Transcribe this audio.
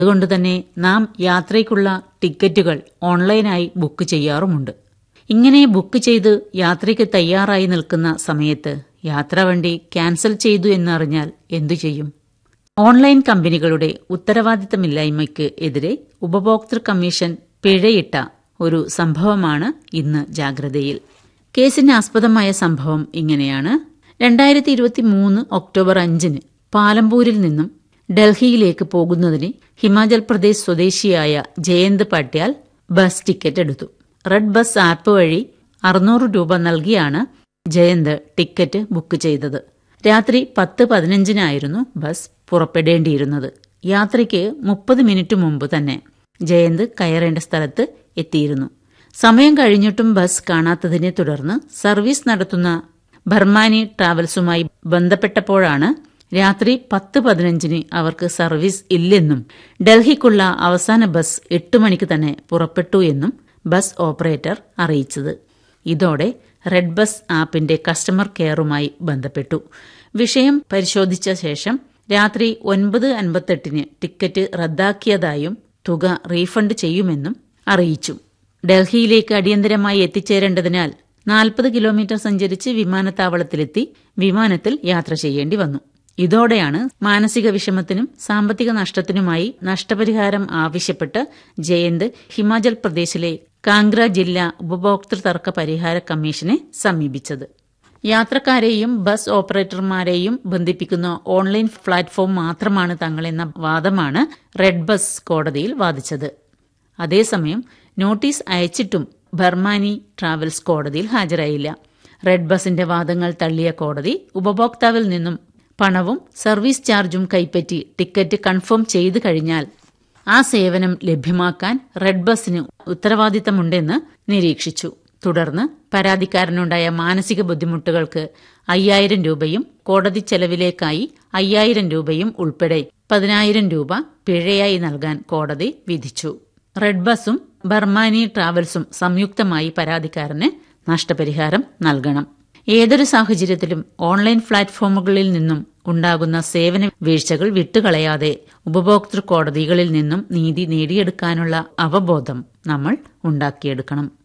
അതുകൊണ്ട് തന്നെ നാം യാത്രയ്ക്കുള്ള ടിക്കറ്റുകൾ ഓൺലൈനായി ബുക്ക് ചെയ്യാറുമുണ്ട് ഇങ്ങനെ ബുക്ക് ചെയ്ത് യാത്രയ്ക്ക് തയ്യാറായി നിൽക്കുന്ന സമയത്ത് യാത്രാവണ്ടി ക്യാൻസൽ ചെയ്തു എന്നറിഞ്ഞാൽ എന്തു ചെയ്യും ഓൺലൈൻ കമ്പനികളുടെ ഉത്തരവാദിത്തമില്ലായ്മയ്ക്ക് എതിരെ ഉപഭോക്തൃ കമ്മീഷൻ പിഴയിട്ട ഒരു സംഭവമാണ് ഇന്ന് ജാഗ്രതയിൽ കേസിന് ആസ്പദമായ സംഭവം ഇങ്ങനെയാണ് രണ്ടായിരത്തി ഇരുപത്തി മൂന്ന് ഒക്ടോബർ അഞ്ചിന് പാലമ്പൂരിൽ നിന്നും ഡൽഹിയിലേക്ക് പോകുന്നതിന് ഹിമാചൽ പ്രദേശ് സ്വദേശിയായ ജയന്ത് പട്യാൽ ബസ് ടിക്കറ്റ് എടുത്തു റെഡ് ബസ് ആപ്പ് വഴി അറുന്നൂറ് രൂപ നൽകിയാണ് ജയന്ത് ടിക്കറ്റ് ബുക്ക് ചെയ്തത് രാത്രി പത്ത് പതിനഞ്ചിനായിരുന്നു ബസ് പുറപ്പെടേണ്ടിയിരുന്നത് യാത്രയ്ക്ക് മുപ്പത് മിനിറ്റ് മുമ്പ് തന്നെ ജയന്ത് കയറേണ്ട സ്ഥലത്ത് എത്തിയിരുന്നു സമയം കഴിഞ്ഞിട്ടും ബസ് കാണാത്തതിനെ തുടർന്ന് സർവീസ് നടത്തുന്ന ബർമാനി ട്രാവൽസുമായി ബന്ധപ്പെട്ടപ്പോഴാണ് രാത്രി പത്ത് പതിനഞ്ചിന് അവർക്ക് സർവീസ് ഇല്ലെന്നും ഡൽഹിക്കുള്ള അവസാന ബസ് എട്ട് മണിക്ക് തന്നെ പുറപ്പെട്ടു എന്നും ബസ് ഓപ്പറേറ്റർ അറിയിച്ചത് ഇതോടെ റെഡ് ബസ് ആപ്പിന്റെ കസ്റ്റമർ കെയറുമായി ബന്ധപ്പെട്ടു വിഷയം പരിശോധിച്ച ശേഷം രാത്രി ഒൻപത് അൻപത്തെട്ടിന് ടിക്കറ്റ് റദ്ദാക്കിയതായും തുക റീഫണ്ട് ചെയ്യുമെന്നും അറിയിച്ചു ഡൽഹിയിലേക്ക് അടിയന്തരമായി എത്തിച്ചേരേണ്ടതിനാൽ നാൽപ്പത് കിലോമീറ്റർ സഞ്ചരിച്ച് വിമാനത്താവളത്തിലെത്തി വിമാനത്തിൽ യാത്ര ചെയ്യേണ്ടി വന്നു ഇതോടെയാണ് മാനസിക വിഷമത്തിനും സാമ്പത്തിക നഷ്ടത്തിനുമായി നഷ്ടപരിഹാരം ആവശ്യപ്പെട്ട് ജയന്ത് ഹിമാചൽ പ്രദേശിലെ കാംഗ്ര ജില്ലാ ഉപഭോക്തൃ തർക്ക പരിഹാര കമ്മീഷനെ സമീപിച്ചത് യാത്രക്കാരെയും ബസ് ഓപ്പറേറ്റർമാരെയും ബന്ധിപ്പിക്കുന്ന ഓൺലൈൻ പ്ലാറ്റ്ഫോം മാത്രമാണ് തങ്ങളെന്ന വാദമാണ് റെഡ് ബസ് കോടതിയിൽ വാദിച്ചത് അതേസമയം നോട്ടീസ് അയച്ചിട്ടും ബർമാനി ട്രാവൽസ് കോടതിയിൽ ഹാജരായില്ല റെഡ് ബസിന്റെ വാദങ്ങൾ തള്ളിയ കോടതി ഉപഭോക്താവിൽ നിന്നും പണവും സർവീസ് ചാർജും കൈപ്പറ്റി ടിക്കറ്റ് കൺഫേം ചെയ്തു കഴിഞ്ഞാൽ ആ സേവനം ലഭ്യമാക്കാൻ റെഡ് ബസിന് ഉത്തരവാദിത്തമുണ്ടെന്ന് നിരീക്ഷിച്ചു തുടർന്ന് പരാതിക്കാരനുണ്ടായ മാനസിക ബുദ്ധിമുട്ടുകൾക്ക് അയ്യായിരം രൂപയും കോടതി ചെലവിലേക്കായി അയ്യായിരം രൂപയും ഉൾപ്പെടെ പതിനായിരം രൂപ പിഴയായി നൽകാൻ കോടതി വിധിച്ചു റെഡ് ബസും ബർമാനി ട്രാവൽസും സംയുക്തമായി പരാതിക്കാരന് നഷ്ടപരിഹാരം നൽകണം ഏതൊരു സാഹചര്യത്തിലും ഓൺലൈൻ പ്ലാറ്റ്ഫോമുകളിൽ നിന്നും ഉണ്ടാകുന്ന സേവന വീഴ്ചകൾ വിട്ടുകളയാതെ ഉപഭോക്തൃ കോടതികളിൽ നിന്നും നീതി നേടിയെടുക്കാനുള്ള അവബോധം നമ്മൾ ഉണ്ടാക്കിയെടുക്കണം